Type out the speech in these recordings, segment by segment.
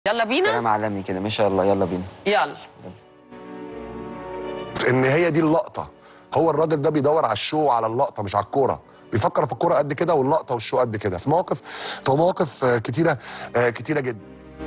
يلا بينا كلام عالمي كده ما شاء الله يلا بينا يلا ان هي دي اللقطه هو الراجل ده بيدور على الشو وعلى اللقطه مش على الكوره بيفكر في الكوره قد كده واللقطه والشو قد كده في مواقف في مواقف آه، كتيره آه، كتيره جدا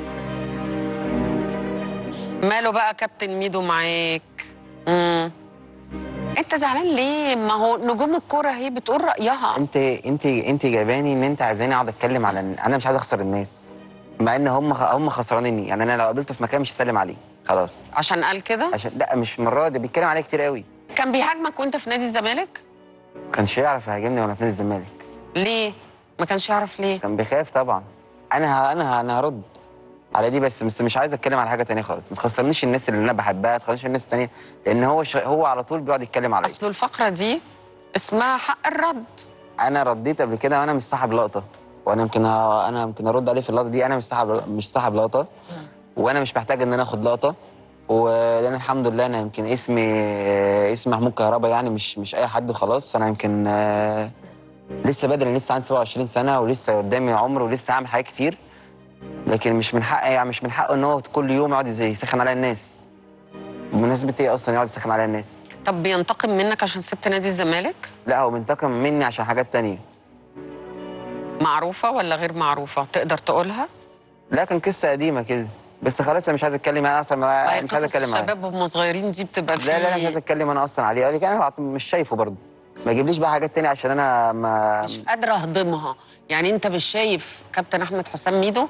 ماله بقى كابتن ميدو معاك امم انت زعلان ليه ما هو نجوم الكوره اهي بتقول رايها انت انت انت جايباني ان انت عايزاني اقعد اتكلم على انا مش عايز اخسر الناس مع ان هم هم خسرانيني يعني انا لو قابلته في مكان مش هسلم عليه خلاص عشان قال كده عشان لا مش المره دي بيتكلم عليا كتير قوي كان بيهاجمك وانت في نادي الزمالك ما كانش يعرف يهاجمني وانا في نادي الزمالك ليه ما كانش يعرف ليه كان بيخاف طبعا انا ه... انا ه... انا هرد على دي بس بس مش عايز اتكلم على حاجه تانية خالص ما تخسرنيش الناس اللي انا بحبها ما تخسرنيش الناس التانية لان هو ش... هو على طول بيقعد يتكلم عليا اصل الفقره دي اسمها حق الرد انا رديت قبل كده وانا مش صاحب لقطه وانا يمكن ه... انا يمكن ارد عليه في اللقطه دي انا مش صاحب مش صاحب لقطه وانا مش محتاج ان انا اخد لقطه ولان الحمد لله انا يمكن اسمي اسمي محمود كهربا يعني مش مش اي حد وخلاص فانا يمكن آه، لسه بدري أنا لسه عندي 27 سنه ولسه قدامي عمر ولسه هعمل حاجات كتير لكن مش من حقي يعني مش من حقه ان هو كل يوم يقعد زي يسخن عليا الناس بمناسبه ايه اصلا يقعد يسخن عليا الناس طب بينتقم منك عشان سبت نادي الزمالك لا هو بينتقم مني عشان حاجات تانية معروفه ولا غير معروفه تقدر تقولها لا كان قصه قديمه كده بس خلاص انا مش عايز اتكلم انا اصلا ما- مش عايز قصص اتكلم عليه الشباب وهم صغيرين دي بتبقى لا لا لا مش عايز في اتكلم انا اصلا عليه قال لي انا مش شايفه برضه ما يجيبليش بقى حاجات تانية عشان انا ما مش قادره اهضمها يعني انت مش شايف كابتن احمد حسام ميدو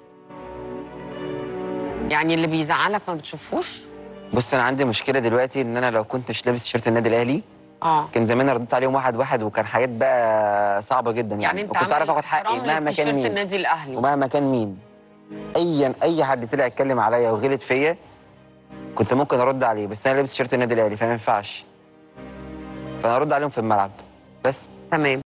يعني اللي بيزعلك ما بتشوفوش بص انا عندي مشكله دلوقتي ان انا لو كنت مش لابس تيشيرت النادي الاهلي اه كان زمان رديت عليهم واحد واحد وكان حاجات بقى صعبه جدا يعني, يعني انت وكنت اعرف عامل اخد حقي احترام مهما كان لتيشيرت مين النادي الاهلي ومهما كان مين ايا اي حد طلع يتكلم عليا وغلط فيا كنت ممكن ارد عليه بس انا لابس تيشيرت النادي الاهلي فما ينفعش فانا ارد عليهم في الملعب بس تمام